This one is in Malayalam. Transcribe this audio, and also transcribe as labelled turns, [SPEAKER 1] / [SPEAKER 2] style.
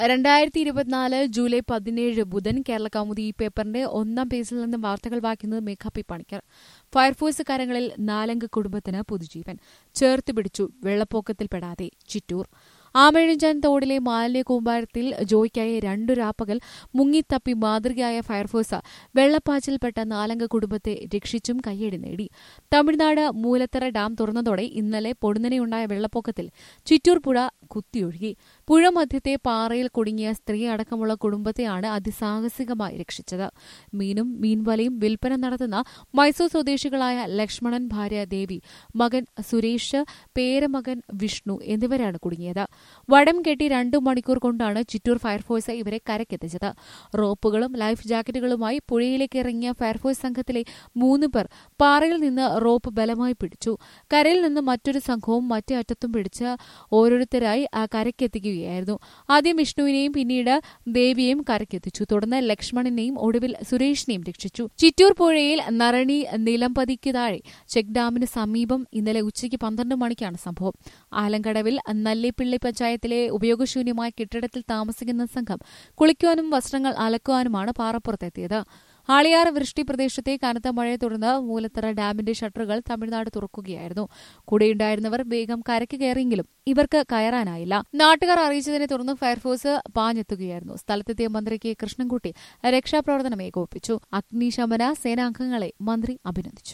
[SPEAKER 1] രണ്ടായിരത്തി ഇരുപത്തിനാല് ജൂലൈ പതിനേഴ് ബുധൻ കേരള കൗമുദി ഈ പേപ്പറിന്റെ ഒന്നാം പേജിൽ നിന്ന് വാർത്തകൾ വായിക്കുന്നത് മേഘാപ്പി പണിക്കർ ഫയർഫോഴ്സ് കരങ്ങളിൽ നാലംഗ കുടുംബത്തിന് പുതുജീവൻ ചേർത്ത് പിടിച്ചു വെള്ളപ്പൊക്കത്തിൽപ്പെടാതെ ചിറ്റൂർ ആമഴിഞ്ചാൻ തോടിലെ മാലിന്യ കൂമ്പാരത്തിൽ ജോയ്ക്കായി രണ്ടു രാപ്പകൽ മുങ്ങിത്തപ്പി മാതൃകയായ ഫയർഫോഴ്സ് വെള്ളപ്പാച്ചിൽപ്പെട്ട നാലംഗ കുടുംബത്തെ രക്ഷിച്ചും കയ്യടി നേടി തമിഴ്നാട് മൂലത്തറ ഡാം തുറന്നതോടെ ഇന്നലെ പൊടുന്നനെയുണ്ടായ വെള്ളപ്പൊക്കത്തിൽ ചിറ്റൂർ പുഴ കുത്തിയൊഴുകി പുഴ മധ്യത്തെ പാറയിൽ കുടുങ്ങിയ സ്ത്രീ അടക്കമുള്ള കുടുംബത്തെയാണ് അതിസാഹസികമായി രക്ഷിച്ചത് മീനും മീൻവലയും വിൽപ്പന നടത്തുന്ന മൈസൂർ സ്വദേശികളായ ലക്ഷ്മണൻ ഭാര്യ ദേവി മകൻ സുരേഷ് പേരമകൻ വിഷ്ണു എന്നിവരാണ് കുടുങ്ങിയത് വടം കെട്ടി രണ്ടു മണിക്കൂർ കൊണ്ടാണ് ചിറ്റൂർ ഫയർഫോഴ്സ് ഇവരെ കരക്കെത്തിച്ചത് റോപ്പുകളും ലൈഫ് ജാക്കറ്റുകളുമായി പുഴയിലേക്ക് ഇറങ്ങിയ ഫയർഫോഴ്സ് സംഘത്തിലെ മൂന്ന് പേർ പാറയിൽ നിന്ന് റോപ്പ് ബലമായി പിടിച്ചു കരയിൽ നിന്ന് മറ്റൊരു സംഘവും മറ്റേ അറ്റത്തും പിടിച്ച് ഓരോരുത്തരായി ആ കരക്കെത്തിക്കുകയായിരുന്നു ആദ്യം വിഷ്ണുവിനെയും പിന്നീട് ദേവിയെയും കരക്കെത്തിച്ചു തുടർന്ന് ലക്ഷ്മണനെയും ഒടുവിൽ സുരേഷിനെയും രക്ഷിച്ചു ചിറ്റൂർ പുഴയിൽ നറണി നിലംപതിക്ക് താഴെ ചെക്ക് ഡാമിന് സമീപം ഇന്നലെ ഉച്ചയ്ക്ക് പന്ത്രണ്ട് മണിക്കാണ് സംഭവം ആലങ്കടവിൽ നല്ലിപ്പിള്ളി പഞ്ചായത്തിലെ ഉപയോഗശൂന്യമായ കെട്ടിടത്തിൽ താമസിക്കുന്ന സംഘം കുളിക്കുവാനും വസ്ത്രങ്ങൾ അലക്കുവാനുമാണ് പാറപ്പുറത്തെത്തിയത് ആളിയാർ വൃഷ്ടി പ്രദേശത്തെ കനത്ത മഴയെ തുടർന്ന് മൂലത്തറ ഡാമിന്റെ ഷട്ടറുകൾ തമിഴ്നാട് തുറക്കുകയായിരുന്നു കൂടെയുണ്ടായിരുന്നവർ വേഗം കരയ്ക്ക് കയറിയെങ്കിലും ഇവർക്ക് കയറാനായില്ല നാട്ടുകാർ അറിയിച്ചതിനെ തുടർന്ന് ഫയർഫോഴ്സ് പാഞ്ഞെത്തുകയായിരുന്നു സ്ഥലത്തെത്തിയ മന്ത്രി കെ കൃഷ്ണൻകുട്ടി രക്ഷാപ്രവർത്തനം ഏകോപിപ്പിച്ചു അഗ്നിശമന സേനാംഗങ്ങളെ മന്ത്രി അഭിനന്ദിച്ചു